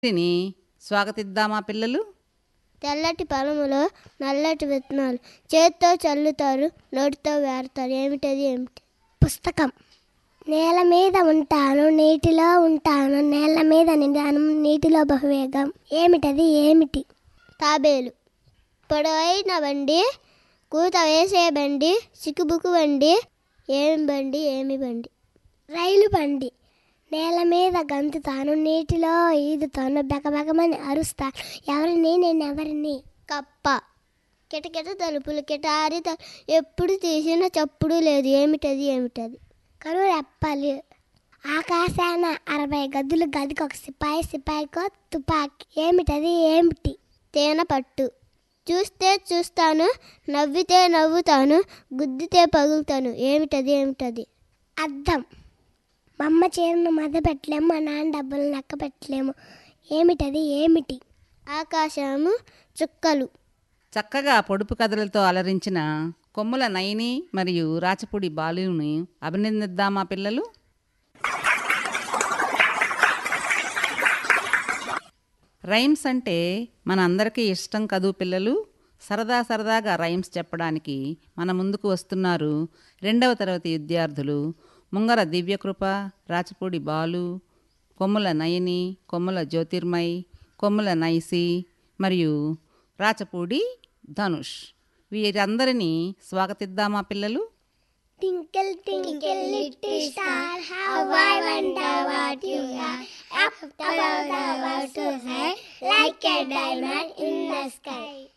వీరిని స్వాగతిద్దామా పిల్లలు తెల్లటి పొలములో నల్లటి విత్తనాలు చేత్తో చల్లుతారు నోటితో వేరుతారు ఏమిటది ఏమిటి పుస్తకం నేల మీద ఉంటాను నీటిలో ఉంటాను నేల మీద నిదానం నీటిలో బహువేగం ఏమిటది ఏమిటి తాబేలు పొడవైన బండి కూత వేసే బండి సిక్కుబుకు బండి ఏమి బండి ఏమి బండి రైలు బండి నేల మీద గంతుతాను నీటిలో ఈదుతాను బెకబెకమని అరుస్తాను ఎవరిని నేను ఎవరిని కప్ప కిటకిట తలుపులు కిటారి తలుపు ఎప్పుడు తీసిన చప్పుడు లేదు ఏమిటది ఏమిటది కరువు రెప్పలు ఆకాశాన అరవై గదులు గదికి ఒక సిపాయి సిపాయికో తుపాకీ ఏమిటది ఏమిటి తేనె పట్టు చూస్తే చూస్తాను నవ్వితే నవ్వుతాను గుద్దితే పగులుతాను ఏమిటది ఏమిటది అద్దం మా అమ్మ చీరను మద పెట్టలేము మా నాన్న డబ్బులు లెక్క పెట్టలేము ఏమిటది ఏమిటి ఆకాశము చుక్కలు చక్కగా పొడుపు కథలతో అలరించిన కొమ్ముల నయని మరియు రాచపూడి బాలుని అభినందిద్దామా పిల్లలు రైమ్స్ అంటే మన అందరికీ ఇష్టం కదూ పిల్లలు సరదా సరదాగా రైమ్స్ చెప్పడానికి మన ముందుకు వస్తున్నారు రెండవ తరగతి విద్యార్థులు ముంగర దివ్యకృప రాచపూడి బాలు కొమ్ముల నయని కొమ్ముల జ్యోతిర్మయ్ కొమ్ముల నైసి మరియు రాచపూడి ధనుష్ వీరందరినీ స్వాగతిద్దామా పిల్లలు Twinkle, twinkle, little star, how I wonder what you are. Up above the world so high, like a diamond in the sky.